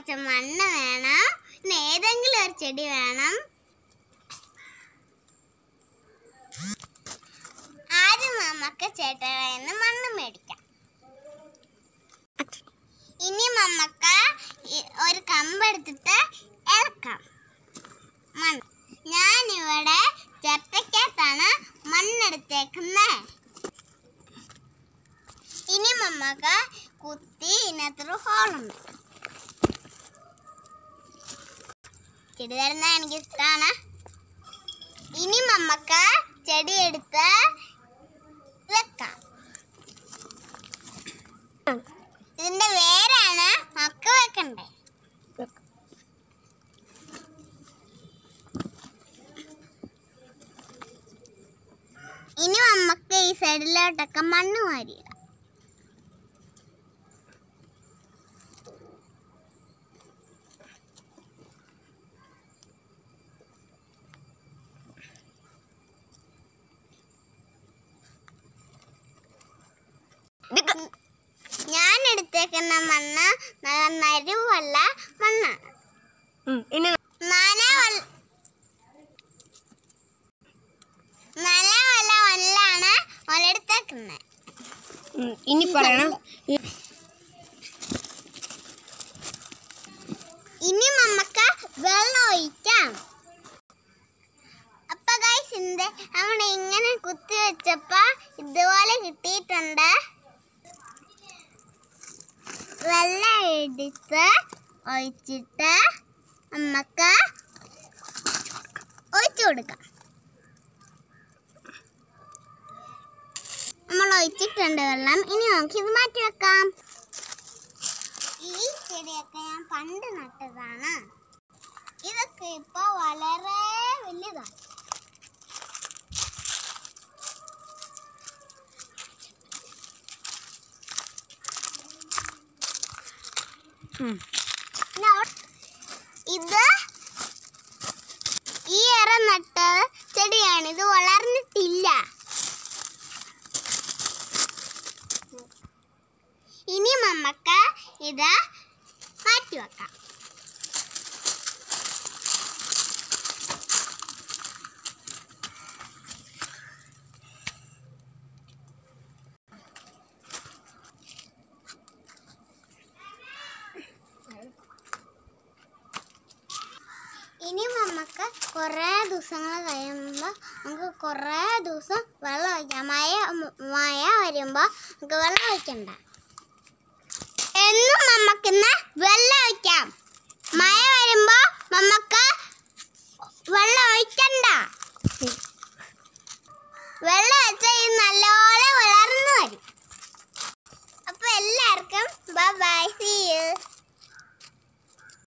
കുറച്ച് മണ്ണ് വേണം പിന്നെ ഏതെങ്കിലും ഒരു ചെടി വേണം ആദ്യം നമുക്ക് ചേട്ടയിൽ നിന്ന് മണ്ണ് മേടിക്കാം ഇനി നമുക്ക് ഈ- ഒരു കമ്പെടുത്തിട്ട് ഇളക്കാം മണ്ണ് ഞാനിവിടെ ചിരട്ടക്കകത്താണ് മണ്ണെടുത്തേക്കുന്നത് ഇനി നമുക്ക് കുത്തി ഇതിനകത്തൊരു ഹോളുണ്ട് ചെടി തരുന്ന എനിക്ക് ഇഷ്ടമാണ് ഇനി നമുക്ക് ചെടി എടുത്ത് വെക്കാം ഇതിന്റെ വേരാണ് നമുക്ക് വെക്കണ്ടേ ഇനി നമുക്ക് ഈ സൈഡിലോട്ടൊക്കെ മണ്ണ് വാരിയിടാം ഞാൻ എടുത്തേക്കുന്ന മണ്ണ് നല്ല നരുവല്ല മണ്ണാണ് ഇനി നനവല്ല നനവല്ല മണ്ണിലാണ് ഒലെടുത്തേക്കുന്നത് ഉം, ഇനി പറയണം ഈ- ഇനി നമുക്ക് വെള്ളം ഒഴിക്കാം അപ്പൊ ഗൈസ് ഇന്ത് നമ്മൾ ഇങ്ങനെ കുത്തി വെച്ചപ്പോ ഇതുപോലെ കിട്ടിയിട്ടുണ്ട് വെള്ളം എടുത്ത് ഒഴിച്ചിട്ട് നമുക്ക് ഒഴിച്ചു കൊടുക്കാം നമ്മൾ ഒഴിച്ചിട്ടുണ്ട് വെള്ളം ഇനി നമുക്ക് ഇത് മാറ്റി വെക്കാം ഈ ചെടിയൊക്കെ ഞാൻ പണ്ട് നട്ടതാണ് ഇതൊക്കെ ഇപ്പൊ വളരെ വലുതാണ് ഉം. പിന്നെ അവിടെ- ഇത് ഈ ഇറ നട്ട ചെടിയാണ് ഇത് വളർന്നിട്ടില്ല ഇനി നമുക്ക് ഇത് മാറ്റി വെക്കാം ഇനി നമുക്ക് കുറേ ദിവസങ്ങൾ കഴിയുമ്പോൾ നമുക്ക് കുറേ ദിവസം വെള്ളം ഒഴിക്കാം മഴ മഴ വരുമ്പോൾ നമുക്ക് വെള്ളം ഒഴിക്കണ്ട എന്നും നമുക്കിന്ന് വെള്ളം ഒഴിക്കാം മഴ വരുമ്പോൾ നമുക്ക് വെള്ളം ഒഴിക്കണ്ട വെള്ളം വെച്ചാൽ ഇത് നല്ല